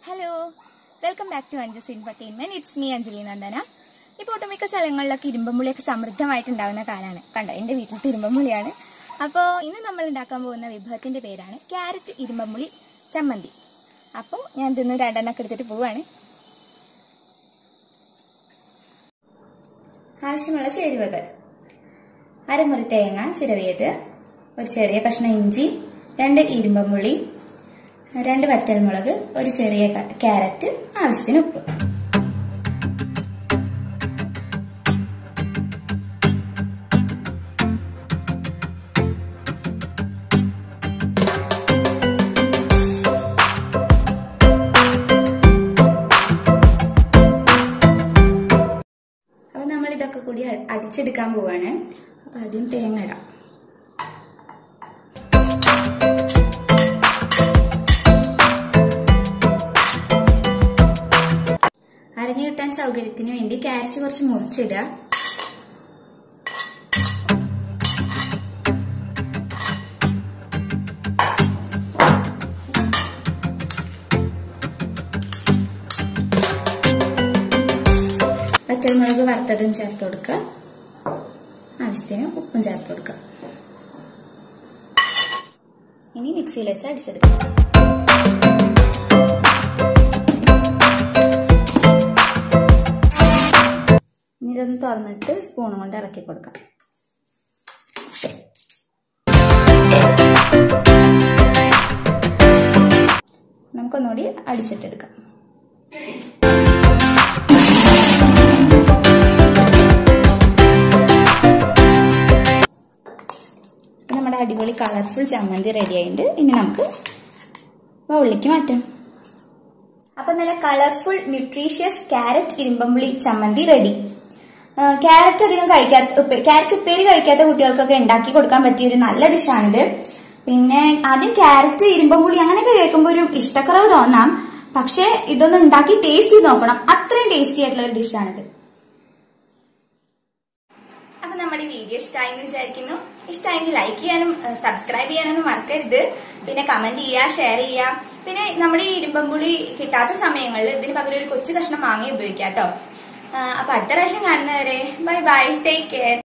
hello welcome back to Anju's infotainment it's me Anjali Nandana ഇപ്പോൾ ഒട്ടുമിക്ക സ്ഥലങ്ങളിലൊക്കെ ഇരുമ്പമ്പുളിയൊക്കെ സമൃദ്ധമായിട്ടുണ്ടാവുന്ന കാലമാണ് കണ്ടോ എൻ്റെ വീട്ടിലത്തെ ഇരുമ്പമ്പുളിയാണ് അപ്പോൾ ഇന്ന് നമ്മൾ ഉണ്ടാക്കാൻ പോകുന്ന വിഭവത്തിന്റെ പേരാണ് ക്യാരറ്റ് ഇരുമ്പമ്പുളി ചമ്മന്തി അപ്പോൾ ഞാൻ ഇതിന്ന് രണ്ടെണ്ണൊക്കെ എടുത്തിട്ട് പോവാണ് ആവശ്യമുള്ള ചേരുവകൾ അരമുറി തേങ്ങ ചിരവിയത് ഒരു ചെറിയ കഷ്ണം ഇഞ്ചി രണ്ട് ഇരുമ്പമുള്ളി രണ്ട് വറ്റൽമുളക് ഒരു ചെറിയ ക- ക്യാരറ്റ് ആവശ്യത്തിന് ഉപ്പ് അപ്പൊ നമ്മൾ ഇതൊക്കെ കൂടി അ- അടിച്ചെടുക്കാൻ പോവാണ് അപ്പൊ ആദ്യം തേങ്ങ ഇടാം അരഞ്ഞു കിട്ടാൻ സൗകര്യത്തിന് വേണ്ടി ക്യാരറ്റ് കുറച്ച് മുറിച്ചിടുക വറ്റൽമുളക് വറുത്തതും ചേർത്ത് കൊടുക്കുക ആവശ്യത്തിന് ഉപ്പും ചേർത്ത് കൊടുക്കുക ഇനി മിക്സിയിൽ വെച്ച് അടിച്ചെടുക്കുക ഇനി ഇതൊന്ന് തുറന്നിട്ട് സ്പൂൺ കൊണ്ട് ഇറക്കി കൊടുക്കാം നമുക്കൊന്നുകൂടി അടിച്ചിട്ടെടുക്കാം ഇപ്പൊ നമ്മുടെ അടിപൊളി കളർഫുൾ ചമ്മന്തി റെഡി ആയിട്ടുണ്ട് ഇനി നമുക്ക് ബൗളിലേക്ക് മാറ്റാം അപ്പൊ നല്ല കളർഫുൾ ന്യൂട്രീഷ്യസ് ക്യാരറ്റ് ഇരുമ്പമ്പുളി ചമ്മന്തി റെഡി ക്യാരറ്റ് അധികം കഴിക്കാത്ത ഉപ്പ- ക്യാരറ്റ് ഉപ്പേരി കഴിക്കാത്ത കുട്ടികൾക്കൊക്കെ ഉണ്ടാക്കി കൊടുക്കാൻ പറ്റിയ ഒരു നല്ല ഡിഷാണിത് പിന്നെ ആദ്യം ക്യാരറ്റ് ഇരുമ്പമ്പുളി അങ്ങനെയൊക്കെ കേൾക്കുമ്പോൾ ഒരു ഇഷ്ടക്കുറവ് തോന്നാം പക്ഷെ ഇതൊന്ന് ഉണ്ടാക്കി ടേസ്റ്റ് ചെയ്ത് നോക്കണം അത്രയും ടേസ്റ്റി ആയിട്ടുള്ള ഒരു ഡിഷാണിത് അപ്പൊ നമ്മുടെ ഈ വീഡിയോ ഇഷ്ടമായി എന്ന് വിചാരിക്കുന്നു ഇഷ്ടമായെങ്കിൽ ലൈക്ക് ചെയ്യാനും സബ്സ്ക്രൈബ് ചെയ്യാനൊന്നും മറക്കരുത് പിന്നെ കമന്റ് ചെയ്യുക ഷെയർ ചെയ്യുക പിന്നെ നമ്മുടെ ഈ ഇരുമ്പമ്പുളി കിട്ടാത്ത സമയങ്ങളിൽ ഇതിന് പകരം ഒരു കൊച്ചു കഷ്ണം മാങ്ങി ഉപയോഗിക്കാം കേട്ടോ അപ്പൊ അടുത്ത പ്രാവശ്യം കാണുന്നവരെ ബൈ ബൈ ടേക്ക് കെയർ